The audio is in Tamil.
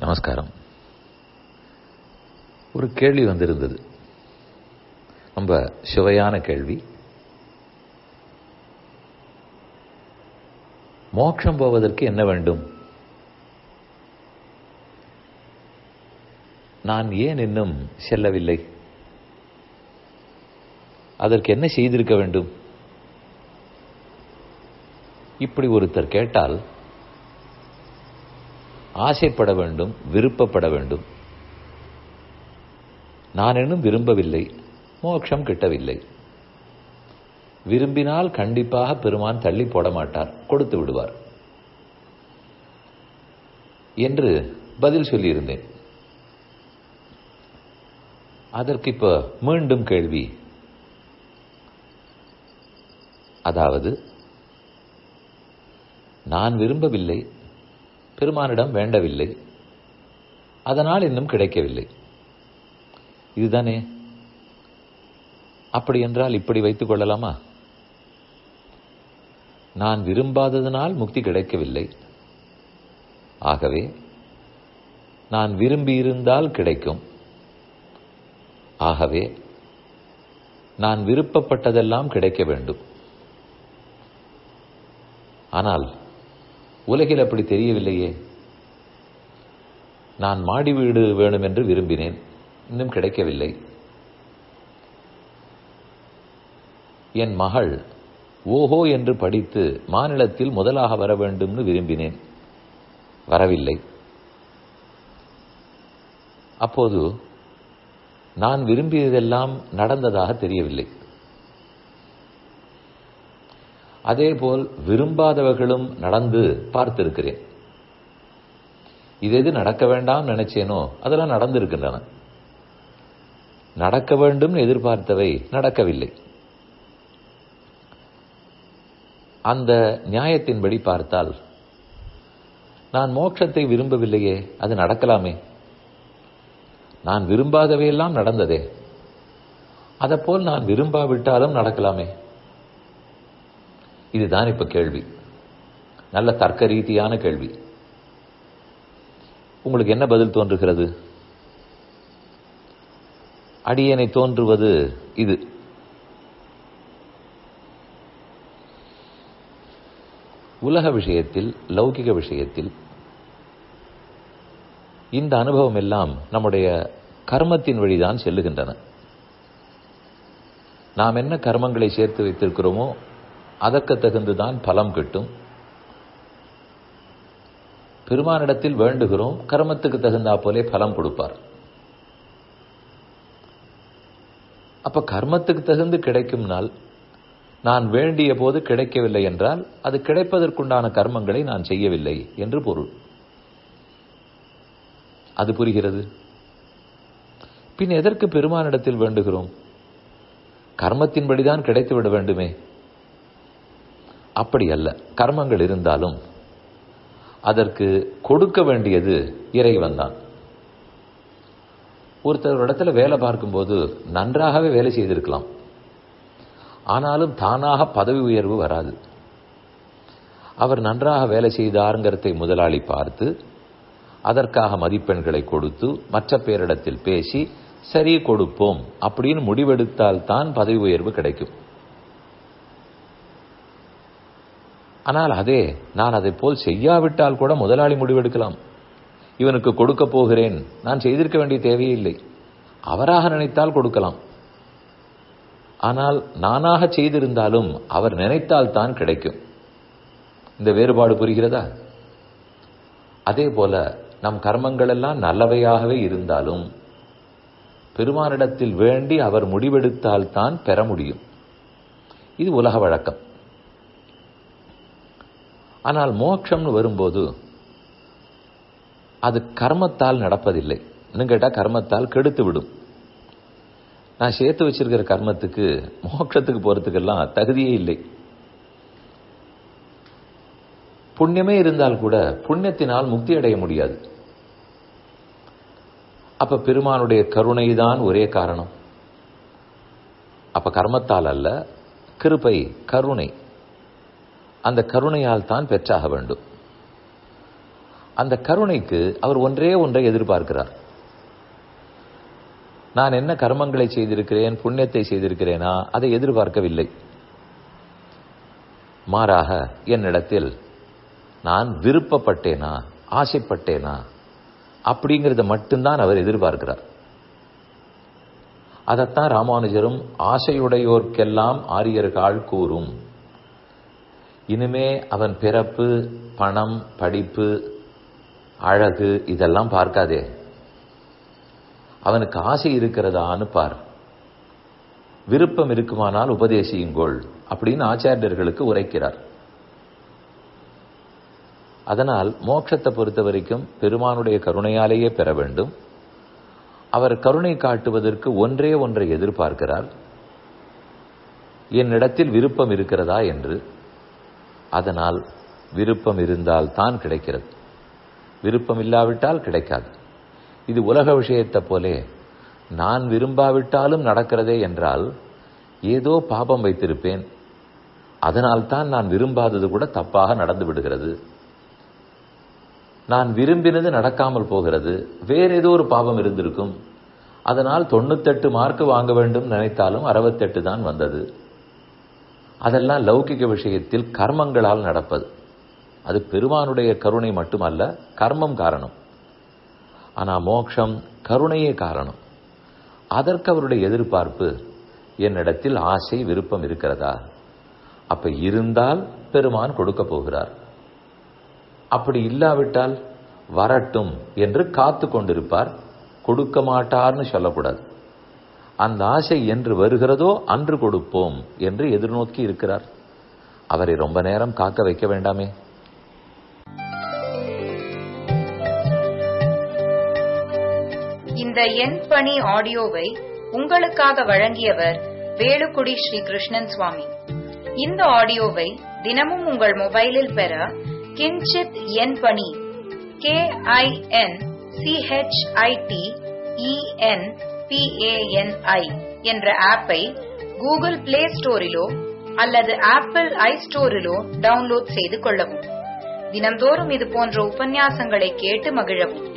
நமஸ்காரம் ஒரு கேள்வி வந்திருந்தது ரொம்ப சுவையான கேள்வி மோட்சம் போவதற்கு என்ன வேண்டும் நான் ஏன் இன்னும் செல்லவில்லை அதற்கு என்ன செய்திருக்க வேண்டும் இப்படி ஒருத்தர் கேட்டால் ஆசைப்பட வேண்டும் விருப்பப்பட வேண்டும் நான் இன்னும் விரும்பவில்லை மோட்சம் கிட்டவில்லை விரும்பினால் கண்டிப்பாக பெருமான் தள்ளி போட மாட்டார் கொடுத்து விடுவார் என்று பதில் சொல்லியிருந்தேன் அதற்கு இப்ப மீண்டும் கேள்வி அதாவது நான் விரும்பவில்லை பெருமானிடம் வேண்டவில்லை அதனால் இன்னும் கிடைக்கவில்லை இதுதானே அப்படி என்றால் இப்படி வைத்துக் கொள்ளலாமா நான் விரும்பாததனால் முக்தி கிடைக்கவில்லை ஆகவே நான் விரும்பியிருந்தால் கிடைக்கும் ஆகவே நான் விருப்பப்பட்டதெல்லாம் கிடைக்க வேண்டும் ஆனால் உலகில் அப்படி தெரியவில்லையே நான் மாடி வீடு வேணும் என்று விரும்பினேன் இன்னும் கிடைக்கவில்லை என் மகள் ஓஹோ என்று படித்து மாநிலத்தில் முதலாக வர வேண்டும்னு விரும்பினேன் வரவில்லை அப்போது நான் விரும்பியதெல்லாம் நடந்ததாக தெரியவில்லை அதேபோல் விரும்பாதவர்களும் நடந்து பார்த்திருக்கிறேன் இது எது நடக்க வேண்டாம் நினைச்சேனோ அதெல்லாம் நடந்திருக்கின்றன நடக்க வேண்டும் எதிர்பார்த்தவை நடக்கவில்லை அந்த நியாயத்தின்படி பார்த்தால் நான் மோட்சத்தை விரும்பவில்லையே அது நடக்கலாமே நான் விரும்பாதவையெல்லாம் நடந்ததே அதப்போல் நான் விரும்பாவிட்டாலும் நடக்கலாமே இதுதான் இப்ப கேள்வி நல்ல தர்க்க ரீதியான கேள்வி உங்களுக்கு என்ன பதில் தோன்றுகிறது அடியனை தோன்றுவது இது உலக விஷயத்தில் லௌகிக விஷயத்தில் இந்த அனுபவம் எல்லாம் நம்முடைய கர்மத்தின் வழிதான் செல்லுகின்றன நாம் என்ன கர்மங்களை சேர்த்து வைத்திருக்கிறோமோ அதற்கு தகுந்துதான் பலம் கிட்டும் பெருமானிடத்தில் வேண்டுகிறோம் கர்மத்துக்கு தகுந்தா போலே பலம் கொடுப்பார் அப்ப கர்மத்துக்கு தகுந்து கிடைக்கும் நாள் நான் வேண்டிய போது கிடைக்கவில்லை என்றால் அது கிடைப்பதற்குண்டான கர்மங்களை நான் செய்யவில்லை என்று பொருள் அது புரிகிறது பின் எதற்கு பெருமானிடத்தில் வேண்டுகிறோம் கர்மத்தின்படிதான் கிடைத்து விட வேண்டுமே அப்படி அல்ல கர்மங்கள் இருந்தாலும் அதற்கு கொடுக்க வேண்டியது இறைவன் தான் ஒருத்தர் இடத்துல வேலை பார்க்கும்போது நன்றாகவே வேலை செய்திருக்கலாம் ஆனாலும் தானாக பதவி உயர்வு வராது அவர் நன்றாக வேலை செய்தாருங்கிறதை முதலாளி பார்த்து அதற்காக மதிப்பெண்களை கொடுத்து மற்ற பேரிடத்தில் பேசி சரி கொடுப்போம் அப்படின்னு முடிவெடுத்தால் தான் பதவி உயர்வு கிடைக்கும் ஆனால் அதே நான் அதை போல் செய்யாவிட்டால் கூட முதலாளி முடிவெடுக்கலாம் இவனுக்கு கொடுக்க போகிறேன் நான் செய்திருக்க வேண்டிய தேவையில்லை அவராக நினைத்தால் கொடுக்கலாம் ஆனால் நானாக செய்திருந்தாலும் அவர் நினைத்தால் தான் கிடைக்கும் இந்த வேறுபாடு புரிகிறதா அதே போல நம் கர்மங்கள் எல்லாம் நல்லவையாகவே இருந்தாலும் பெருமானிடத்தில் வேண்டி அவர் முடிவெடுத்தால் தான் பெற முடியும் இது உலக வழக்கம் ஆனால் மோட்சம்னு வரும்போது அது கர்மத்தால் நடப்பதில்லை இன்னும் கேட்டால் கர்மத்தால் கெடுத்து விடும் நான் சேர்த்து வச்சிருக்கிற கர்மத்துக்கு மோட்சத்துக்கு போறதுக்கெல்லாம் தகுதியே இல்லை புண்ணியமே இருந்தால் கூட புண்ணியத்தினால் முக்தி அடைய முடியாது அப்ப பெருமானுடைய கருணை தான் ஒரே காரணம் அப்ப கர்மத்தால் அல்ல கிருபை கருணை அந்த கருணையால் தான் பெற்றாக வேண்டும் அந்த கருணைக்கு அவர் ஒன்றே ஒன்றை எதிர்பார்க்கிறார் நான் என்ன கர்மங்களை செய்திருக்கிறேன் புண்ணியத்தை செய்திருக்கிறேனா அதை எதிர்பார்க்கவில்லை மாறாக என்னிடத்தில் நான் விருப்பப்பட்டேனா ஆசைப்பட்டேனா அப்படிங்கிறத மட்டும்தான் அவர் எதிர்பார்க்கிறார் அதைத்தான் ராமானுஜரும் ஆசையுடையோர்க்கெல்லாம் ஆரியர்கள் கூறும் இனிமே அவன் பிறப்பு பணம் படிப்பு அழகு இதெல்லாம் பார்க்காதே அவனுக்கு ஆசை இருக்கிறதான்னு பார் விருப்பம் இருக்குமானால் உபதேசியுங்கோள் அப்படின்னு ஆச்சாரியர்களுக்கு உரைக்கிறார் அதனால் மோட்சத்தை பொறுத்த வரைக்கும் பெருமானுடைய கருணையாலேயே பெற வேண்டும் அவர் கருணை காட்டுவதற்கு ஒன்றே ஒன்றை எதிர்பார்க்கிறார் என்னிடத்தில் விருப்பம் இருக்கிறதா என்று அதனால் விருப்பம் இருந்தால் தான் கிடைக்கிறது விருப்பம் இல்லாவிட்டால் கிடைக்காது இது உலக விஷயத்தை போலே நான் விரும்பாவிட்டாலும் நடக்கிறதே என்றால் ஏதோ பாபம் வைத்திருப்பேன் அதனால்தான் நான் விரும்பாதது கூட தப்பாக நடந்து விடுகிறது நான் விரும்பினது நடக்காமல் போகிறது வேற ஏதோ ஒரு பாவம் இருந்திருக்கும் அதனால் தொண்ணூத்தெட்டு மார்க் வாங்க வேண்டும் நினைத்தாலும் அறுபத்தெட்டு தான் வந்தது அதெல்லாம் லௌகிக விஷயத்தில் கர்மங்களால் நடப்பது அது பெருமானுடைய கருணை மட்டுமல்ல கர்மம் காரணம் ஆனா மோட்சம் கருணையே காரணம் அதற்கு அவருடைய எதிர்பார்ப்பு என்னிடத்தில் ஆசை விருப்பம் இருக்கிறதா அப்ப இருந்தால் பெருமான் கொடுக்க போகிறார் அப்படி இல்லாவிட்டால் வரட்டும் என்று காத்து கொண்டிருப்பார் கொடுக்க மாட்டார்னு சொல்லக்கூடாது அந்த ஆசை என்று வருகிறதோ அன்று கொடுப்போம் என்று எதிர்நோக்கி இருக்கிறார் அவரை ரொம்ப நேரம் காக்க வைக்க வேண்டாமே இந்த எண் பணி ஆடியோவை உங்களுக்காக வழங்கியவர் வேலுக்குடி ஸ்ரீ கிருஷ்ணன் சுவாமி இந்த ஆடியோவை தினமும் உங்கள் மொபைலில் பெற கிஞ்சித் எண் பணி கே ஐ என் சிஹெச்ஐடி இஎன் பிஏஎன்ஐ என்ற ஆப்பை கூகுள் பிளே ஸ்டோரிலோ அல்லது ஆப்பிள் ஐ ஸ்டோரிலோ டவுன்லோட் செய்து கொள்ளவும் தினம்தோறும் இது போன்ற உபன்யாசங்களை கேட்டு மகிழவும்